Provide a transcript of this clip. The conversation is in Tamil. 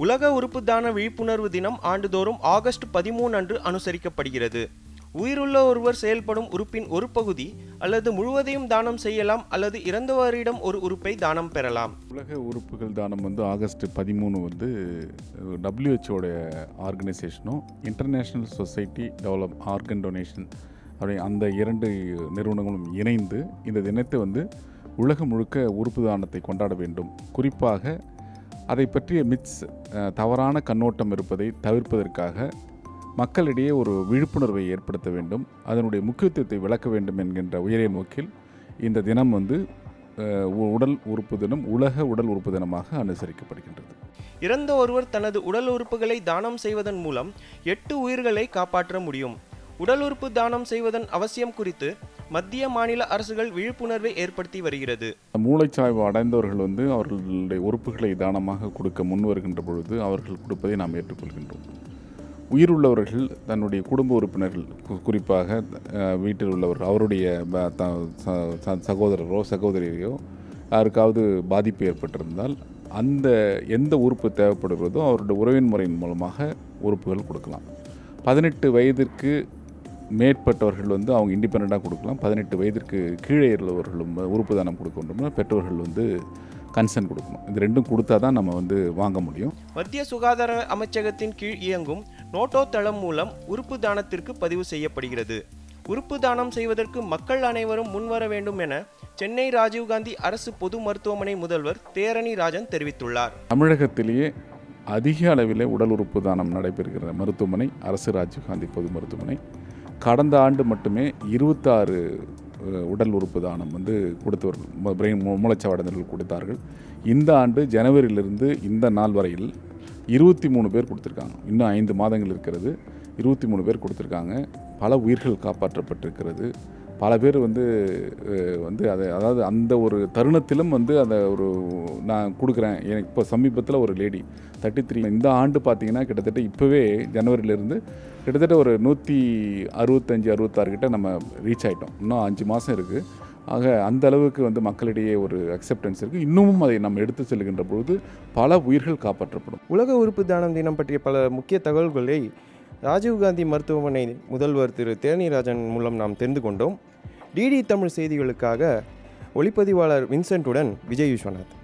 உலக உறுப்பு தான விழிப்புணர்வு தினம் ஆண்டுதோறும் ஆகஸ்ட் பதிமூணு அன்று அனுசரிக்கப்படுகிறது உயிருள்ள ஒருவர் செயல்படும் உறுப்பின் ஒரு பகுதி அல்லது முழுவதையும் தானம் செய்யலாம் அல்லது இறந்தவரிடம் ஒரு உறுப்பை தானம் பெறலாம் உலக உறுப்புகள் தானம் வந்து ஆகஸ்ட் பதிமூணு வந்து டபிள்யூஹெச்ஓட ஆர்கனைசேஷனும் international society develop organ donation அப்படி அந்த இரண்டு நிறுவனங்களும் இணைந்து இந்த தினத்தை வந்து உலகம் முழுக்க உறுப்பு தானத்தை கொண்டாட வேண்டும் குறிப்பாக அதை பற்றிய மித்ஸ் அஹ், தவறான கண்ணோட்டம் இருப்பதை தவிர்ப்பதற்காக மக்களிடையே ஒரு விழிப்புணர்வை ஏற்படுத்த வேண்டும் அதனுடைய முக்கியத்துவத்தை விளக்க வேண்டும் என்கின்ற உயரிய நோக்கில் இந்த தினம் வந்து அஹ், உ- உடல் உறுப்பு தினம் உலக உடல் உறுப்பு தினமாக அனுசரிக்கப்படுகின்றது இறந்த ஒருவர் தனது உடல் உறுப்புகளை தானம் செய்வதன் மூலம் எட்டு உயிர்களை காப்பாற்ற முடியும் உடல் உறுப்பு தானம் செய்வதன் அவசியம் குறித்து மத்திய மாநில அரசுகள் விழிப்புணர்வை ஏற்படுத்தி வருகிறது மூளைச்சாய்வு அடைந்தவர்கள் வந்து அவர்களுடைய உறுப்புகளை தானமாக கொடுக்க முன் வருகின்ற பொழுது அவர்கள் கொடுப்பதை நாம் ஏற்றுக்கொள்கின்றோம் உயிருள்ளவர்கள் தன்னுடைய குடும்ப உறுப்பினர்கள் கு- குறிப்பாக அஹ், வீட்டில் உள்ளவர்கள் அவருடைய ப- த- ச- ச- சகோதரரோ சகோதரியோ யாருக்காவது பாதிப்பு ஏற்பட்டிருந்தால் அந்த எந்த உறுப்பு தேவைப்படுகிறதோ அவருடைய உறவின் முறையின் மூலமாக உறுப்புகள் கொடுக்கலாம் பதினெட்டு வயதிற்கு மேற்பட்டவர்கள் வந்து அவங்க இண்டிபெண்ட்டாக கொடுக்கலாம் பதினெட்டு வயதிற்கு கீழே உள்ளவர்களும் உறுப்பு தானம் கொடுக்கணும்னா பெற்றோர்கள் வந்து கன்சர்ன் கொடுக்கணும் இது ரெண்டும் கொடுத்தா தான் நம்ம வந்து வாங்க முடியும் மத்திய சுகாதார அமைச்சகத்தின் கீழ் இயங்கும் நோட்டோ தளம் மூலம் உறுப்பு தானத்திற்கு பதிவு செய்யப்படுகிறது உறுப்பு தானம் செய்வதற்கு மக்கள் அனைவரும் முன்வர வேண்டும் என சென்னை ராஜீவ்காந்தி அரசு பொது மருத்துவமனை முதல்வர் தேரணி ராஜன் தெரிவித்துள்ளார் தமிழகத்திலேயே அதிக அளவில் உடல் உறுப்பு தானம் நடைபெறுகிற மருத்துவமனை அரசு ராஜீவ்காந்தி பொது மருத்துவமனை கடந்த ஆண்டு மட்டுமே இருபத்தாறு அஹ், உடல் உறுப்பு தானம் வந்து கொடுத்தவர்கள் ம- பிரெயின் மூ- மூளைச்சாவடைந்தவர்கள் கொடுத்தார்கள் இந்த ஆண்டு ஜனவரியிலிருந்து இந்த நாள் வரையில் இருபத்தி மூணு பேர் கொடுத்துருக்காங்க இன்னும் ஐந்து மாதங்கள் இருக்கிறது இருபத்தி மூணு பேர் கொடுத்துருக்காங்க பல உயிர்கள் காப்பாற்றப்பட்டிருக்கிறது பல பேர் வந்து அஹ், வந்து அதை அதாவது அந்த ஒரு தருணத்திலும் வந்து அதை ஒரு நான் கொடுக்குறேன் எனக்கு இப்போ சமீபத்தில் ஒரு லேடி தேர்ட்டி த்ரீ இந்த ஆண்டு பார்த்தீங்கன்னா கிட்டத்தட்ட இப்போவே ஜனவரியிலேருந்து கிட்டத்தட்ட ஒரு நூற்றி அறுபத்தஞ்சு அறுபத்தாறு கிட்ட நம்ம ரீச் ஆகிட்டோம் இன்னும் அஞ்சு மாதம் இருக்குது ஆக அந்த அளவுக்கு வந்து மக்களிடையே ஒரு அக்செப்டன்ஸ் இருக்குது இன்னமும் அதை நம்ம எடுத்து செல்கின்ற பொழுது பல உயிர்கள் காப்பாற்றப்படும் உலக உறுப்பு தானம் தினம் பற்றிய பல முக்கிய தகவல்களை ராஜீவ்காந்தி மருத்துவமனை முதல்வர் திரு தேரணிராஜன் மூலம் நாம் தெரிந்து கொண்டோம் டிடி தமிழ் செய்திகளுக்காக ஒளிப்பதிவாளர் வின்சென்ட்டுடன் விஜய் விஸ்வநாத்